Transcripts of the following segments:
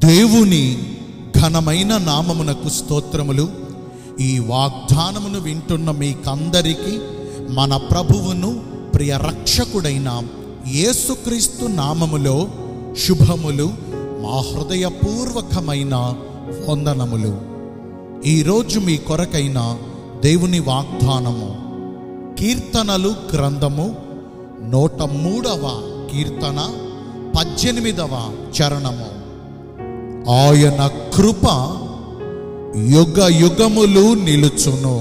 దేవుని ఘనమైన నామమునకు స్తోత్రములు ఈ వాగ్దానమును వింటున్న మీకందరికీ మన ప్రభువును ప్రియ రక్షకుడైన యేసుక్రీస్తు నామములో శుభములు మా హృదయపూర్వకమైన వందనములు ఈరోజు మీ కొరకైన దేవుని వాగ్దానము కీర్తనలు గ్రంథము నూట మూడవ కీర్తన పద్దెనిమిదవ చరణము ఆయన కృప యుగ యుగములు నిలుచును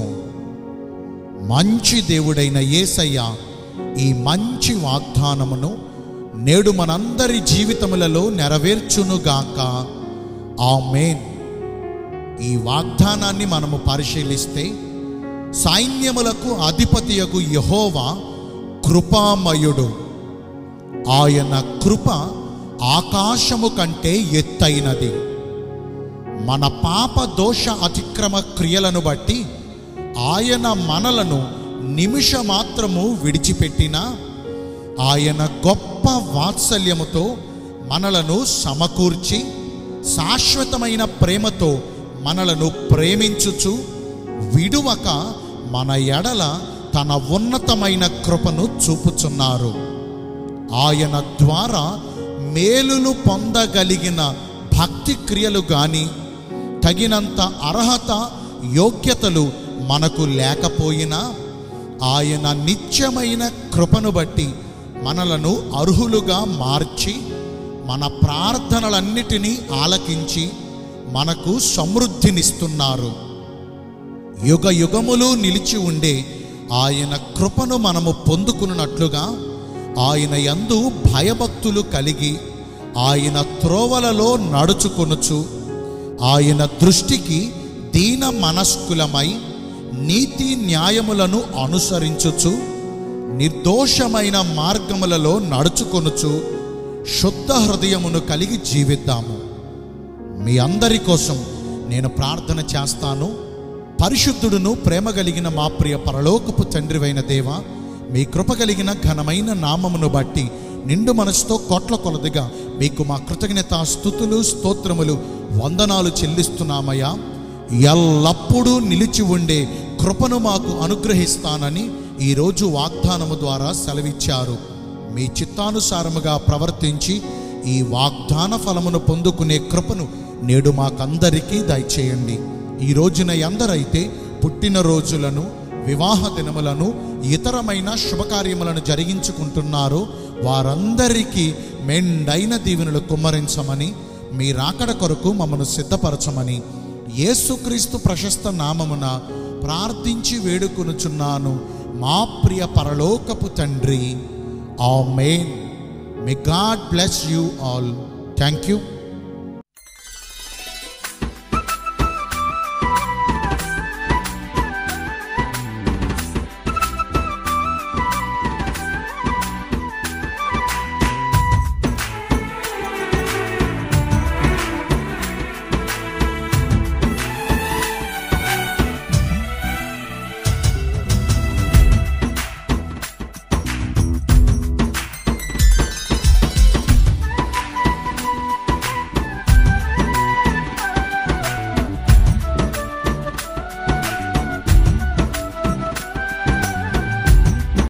మంచి దేవుడైన యేసయ్య ఈ మంచి వాగ్దానమును నేడు మనందరి జీవితములలో నెరవేర్చునుగాక ఆమేన్ ఈ వాగ్దానాన్ని మనము పరిశీలిస్తే సైన్యములకు అధిపతియగు యహోవా కృపామయుడు ఆయన కృప ఆకాశము కంటే ఎత్తైనది మన పాప దోష అతిక్రమ క్రియలను బట్టి ఆయన మనలను నిమిషమాత్రము విడిచిపెట్టినా ఆయన గొప్ప వాత్సల్యముతో మనలను సమకూర్చి శాశ్వతమైన ప్రేమతో మనలను ప్రేమించుచు విడువక మన ఎడల తన ఉన్నతమైన కృపను చూపుచున్నారు ఆయన ద్వారా మేలులు పొందగలిగిన భక్తి క్రియలు గాని తగినంత అర్హత యోగ్యతలు మనకు లేకపోయినా ఆయన నిత్యమైన కృపను బట్టి మనలను అర్హులుగా మార్చి మన ప్రార్థనలన్నిటినీ ఆలకించి మనకు సమృద్ధినిస్తున్నారు యుగ యుగములు నిలిచి ఉండే ఆయన కృపను మనము పొందుకున్నట్లుగా ఆయన యందు భయభక్తులు కలిగి ఆయన త్రోవలలో నడుచుకొనుచు ఆయన దృష్టికి దీన మనస్కులమై నీతి న్యాయములను అనుసరించుచు నిర్దోషమైన మార్గములలో నడుచుకొనుచు శుద్ధ హృదయమును కలిగి జీవిద్దాము మీ అందరి కోసం నేను ప్రార్థన చేస్తాను పరిశుద్ధుడును ప్రేమ కలిగిన మా ప్రియ పరలోకపు తండ్రివైన దేవ మీ కృప కలిగిన ఘనమైన నామమును బట్టి నిండు మనసుతో కోట్ల కొలదిగా మీకు మా కృతజ్ఞత స్థుతులు స్తోత్రములు వందనాలు చెల్లిస్తున్నామయ్యా ఎల్లప్పుడూ నిలిచి ఉండే కృపను మాకు అనుగ్రహిస్తానని ఈరోజు వాగ్దానము ద్వారా సెలవిచ్చారు మీ చిత్తానుసారముగా ప్రవర్తించి ఈ వాగ్దాన ఫలమును పొందుకునే కృపను నేడు మాకందరికీ దయచేయండి ఈ రోజున ఎందరైతే పుట్టినరోజులను వివాహ దినములను ఇతరమైన శుభకార్యములను జరిగించుకుంటున్నారో వారందరికీ మెండైన దీవెనలు కుమ్మరించమని మీ రాకడ కొరకు మమ్మను సిద్ధపరచమని యేసుక్రీస్తు ప్రశస్త నామమున ప్రార్థించి వేడుకొనుచున్నాను మా ప్రియ పరలోకపు తండ్రి amen may God bless you all thank you